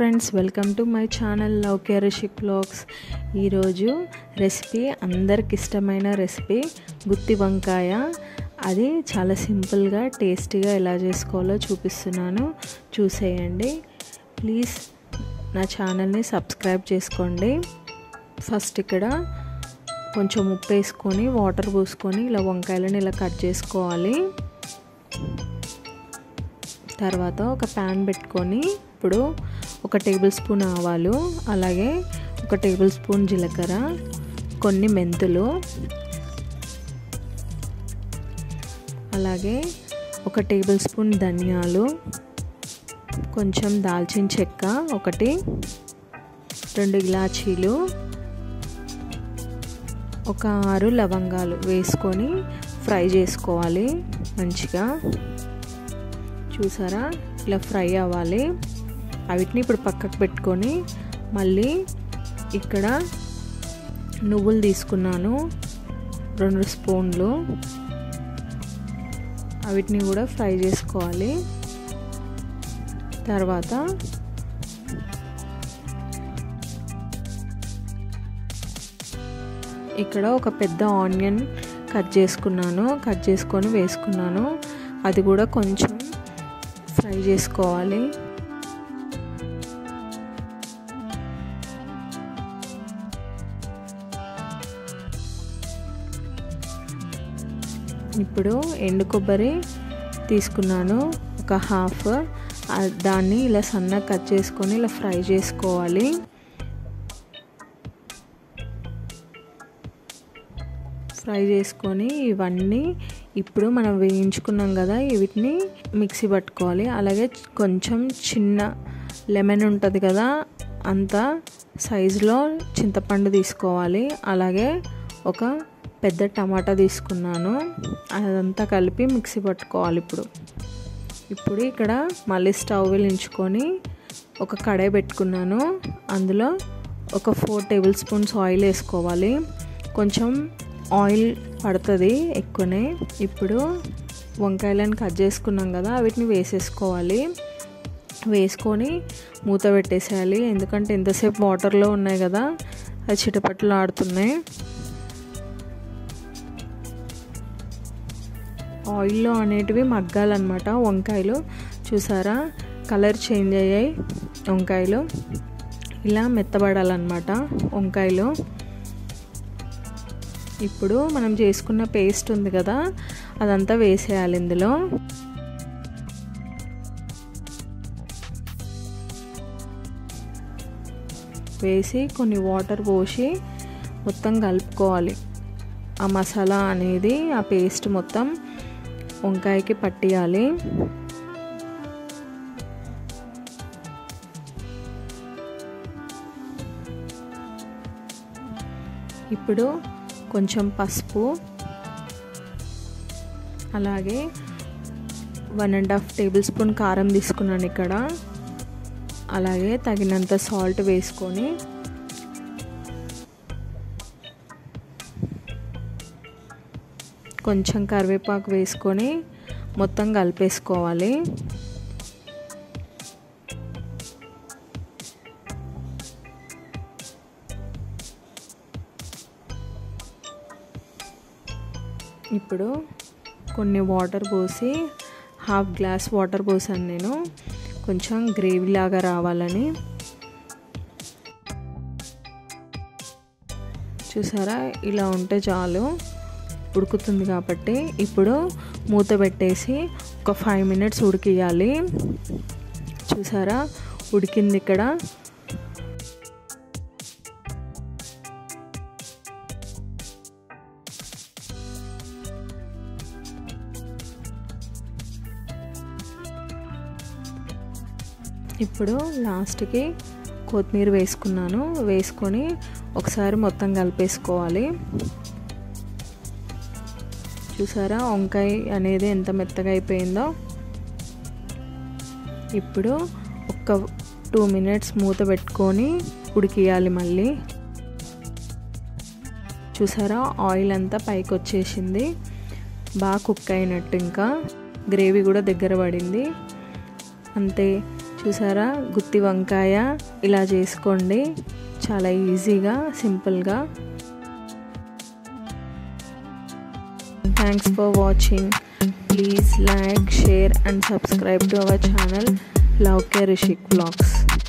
friends welcome to my channel love care ship blogs ఈరోజు recipe అందరికి ఇష్టమైన recipe గుత్తి వంకాయ అది చాలా సింపుల్గా టేస్టీగా ఎలా చేసుకోవాలో చూపిస్తున్నాను చూసేయండి ప్లీజ్ నా ఛానల్ని సబ్స్క్రైబ్ చేసుకోండి ఫస్ట్ ఇక్కడ కొంచెం ఉప్పు వేసుకొని వాటర్ పోసుకొని ఇలా వంకాయలను ఇలా కట్ చేసుకోవాలి తర్వాత ఒక ప్యాన్ పెట్టుకొని ఇప్పుడు ఒక టేబుల్ స్పూన్ ఆవాలు అలాగే ఒక టేబుల్ స్పూన్ జీలకర్ర కొన్ని మెంతులు అలాగే ఒక టేబుల్ స్పూన్ ధనియాలు కొంచెం దాల్చిన చెక్క ఒకటి రెండు ఇలాచీలు ఒక ఆరు లవంగాలు వేసుకొని ఫ్రై చేసుకోవాలి మంచిగా చూసారా ఇలా ఫ్రై అవ్వాలి వీటిని ఇప్పుడు పక్కకు పెట్టుకొని మళ్ళీ ఇక్కడ నువ్వులు తీసుకున్నాను రెండు స్పూన్లు వీటిని కూడా ఫ్రై చేసుకోవాలి తర్వాత ఇక్కడ ఒక పెద్ద ఆనియన్ కట్ చేసుకున్నాను కట్ చేసుకొని వేసుకున్నాను అది కూడా కొంచెం ఫ్రై చేసుకోవాలి ఇప్పుడు ఎండు కొబ్బరి తీసుకున్నాను ఒక హాఫ్ దాన్ని ఇలా సన్నగా కట్ చేసుకొని ఇలా ఫ్రై చేసుకోవాలి ఫ్రై చేసుకొని ఇవన్నీ ఇప్పుడు మనం వేయించుకున్నాం కదా వీటిని మిక్సీ పట్టుకోవాలి అలాగే కొంచెం చిన్న లెమన్ ఉంటుంది కదా అంత సైజులో చింతపండు తీసుకోవాలి అలాగే ఒక పెద్ద టమాటా తీసుకున్నాను అదంతా కలిపి మిక్సీ పట్టుకోవాలి ఇప్పుడు ఇప్పుడు ఇక్కడ మళ్ళీ స్టవ్ వెలించుకొని ఒక కడాయి పెట్టుకున్నాను అందులో ఒక ఫోర్ టేబుల్ స్పూన్స్ ఆయిల్ వేసుకోవాలి కొంచెం ఆయిల్ పడుతుంది ఎక్కువనే ఇప్పుడు వంకాయలను కట్ చేసుకున్నాం కదా వీటిని వేసేసుకోవాలి వేసుకొని మూత పెట్టేసేయాలి ఎందుకంటే ఎంతసేపు వాటర్లో ఉన్నాయి కదా అది చిటపట్లు ఆడుతున్నాయి ఆయిల్లో అనేటివి మగ్గాలన్నమాట వంకాయలు చూసారా కలర్ చేంజ్ అయ్యాయి వంకాయలు ఇలా మెత్తబడాలన్నమాట వంకాయలు ఇప్పుడు మనం చేసుకున్న పేస్ట్ ఉంది కదా అదంతా వేసేయాలి ఇందులో వేసి కొన్ని వాటర్ పోసి మొత్తం కలుపుకోవాలి ఆ మసాలా అనేది ఆ పేస్ట్ మొత్తం వంకాయకి పట్టియాలి ఇప్పుడు కొంచెం పసుపు అలాగే one and half tablespoon కారం తీసుకున్నాను ఇక్కడ అలాగే తగినంత సాల్ట్ వేసుకొని కొంచెం కరివేపాకు వేసుకొని మొత్తం కలిపేసుకోవాలి ఇప్పుడు కొన్ని వాటర్ పోసి హాఫ్ గ్లాస్ వాటర్ పోసాను నేను కొంచెం గ్రేవీ లాగా రావాలని చూసారా ఇలా ఉంటే చాలు ఉడుకుతుంది కాబట్టి ఇప్పుడు మూత పెట్టేసి ఒక ఫైవ్ మినిట్స్ ఉడికియాలి చూసారా ఉడికింది ఇక్కడ ఇప్పుడు లాస్ట్కి కొత్తిమీర వేసుకున్నాను వేసుకొని ఒకసారి మొత్తం కలిపేసుకోవాలి చూసారా వంకాయ అనేది ఎంత మెత్తగా అయిపోయిందో ఇప్పుడు ఒక టూ మినిట్స్ మూత పెట్టుకొని ఉడికియాలి మళ్ళీ చూసారా ఆయిల్ అంతా పైకి వచ్చేసింది బాగా కుక్ అయినట్టు ఇంకా గ్రేవీ కూడా దగ్గర పడింది అంతే చూసారా గుత్తి వంకాయ ఇలా చేసుకోండి చాలా ఈజీగా సింపుల్గా thanks for watching please like share and subscribe to our channel love కే రిషిక్ బ్లాగ్స్